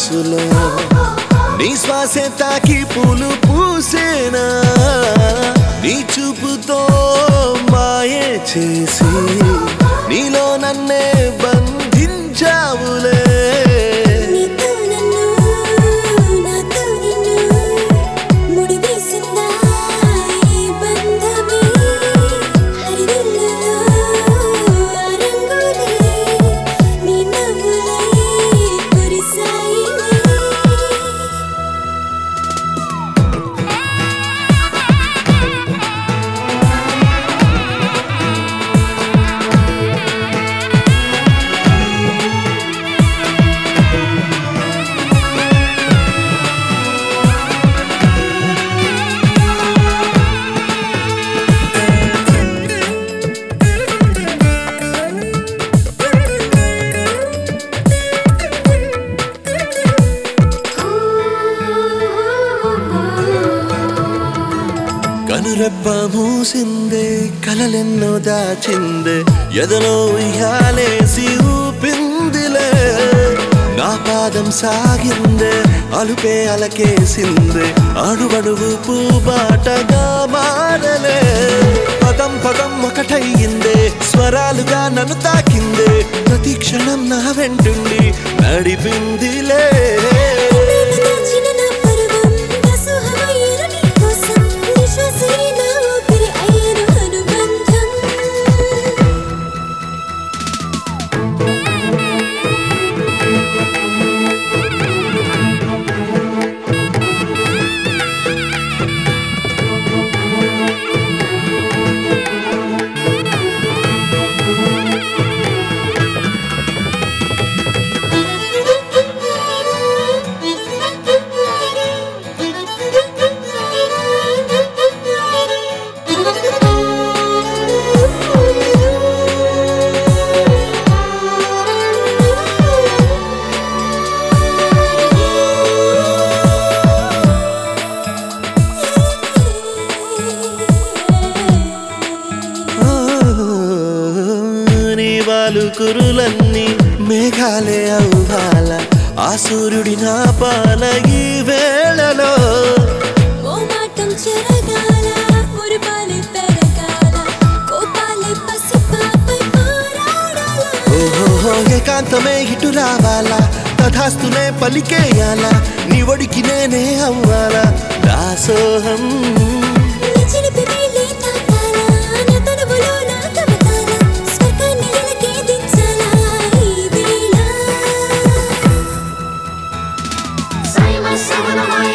మనసులో నీ శ్వాసే తాకి పూలు పూసేనా నీ చూపుతో మాయే చేసి నీలో నన్నే బంధించావులే నీతో నన్ను నాతో నిన్ను ముడివేసిందా ఈ బంధమే హరివిల్లులో ఆ రంగులే నీ నవ్వులై కురిసాయిలే కనురెప్ప మూసిందే కలలెన్నో దాచిందే ఎదలో ఉయ్యాలేసి ఊపిందిలే నా పాదం సాగిందే అలుపే అలకేసిందే అడుగడుగు పూబాటగా మారలే పదం పదం ఒకటయ్యిందే స్వరాలుగా నన్ను తాకిందే ప్రతి క్షణం నా వెంటుండి నడిపిందిలే నేను దాచిన నా పరువం దాసోహమయ్యేను నీ కోసం నిశ్వాసే నా ఊపిరి అయ్యేను అనుబంధం నీ వాళ్ళు కురులన్నీ మేఘాలే అవ్వాల ఆ సూర్యుడి నా పాల ఈ వేళలో మోమాటం చెరగాల మురిపాలే పెరగాల కోపాలే పసిపాపై పోరాడాల ఓహో ఏకాంతమే ఇటు రావాలా తథాస్తునే పలికేయాలా నీ ఒడికి నేనే అవ్వాలా దాసోహం నిచిలిపి వేలే తాకాల నా తనువులో నా కవితాల స్వర్గాన్ని ఇలకే దించాలా ఈ వేళ Say my seven of my